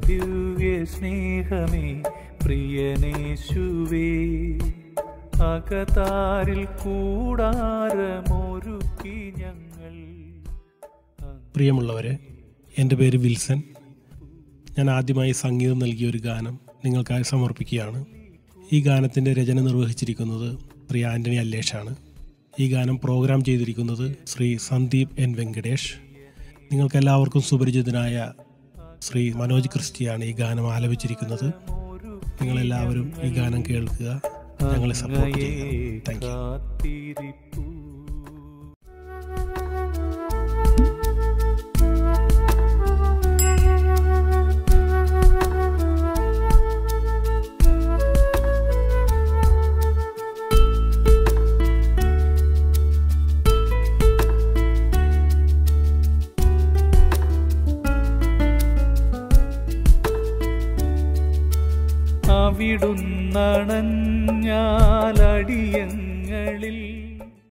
ദിവ്യ സ്നേഹമേ പ്രിയനേശുവേ അകതാരിൽ കൂടാരമൊരുക്കി ഞങ്ങൾ പ്രിയമുള്ളവരെ എൻ്റെ പേര് വിൽസൺ ഞാൻ ആദ്യമായി സംഗീതം നൽകിയ ഒരു ഗാനം നിങ്ങൾക്കായി സമർപ്പിക്കുകയാണ് ഈ ഗാനത്തിൻ്റെ രചന നിർവഹിച്ചിരിക്കുന്നത് ശ്രീ ആൻ്റണി അല്ലേഷാണ് ഈ ഗാനം പ്രോഗ്രാം ചെയ്തിരിക്കുന്നത് ശ്രീ സന്ദീപ് എൻ വെങ്കടേഷ് നിങ്ങൾക്കെല്ലാവർക്കും സുപരിചിതനായ ശ്രീ മനോജ് ക്രിസ്റ്റിയാണ് ഈ ഗാനം ആലപിച്ചിരിക്കുന്നത് നിങ്ങളെല്ലാവരും ഈ ഗാനം കേൾക്കുക ഞങ്ങളെ സപ്പോർട്ട് ചെയ്യുക താങ്ക് യു കാത്തിരിപ്പൂ അവിടുന്നണഞ്ഞാലടിയങ്ങളിൽ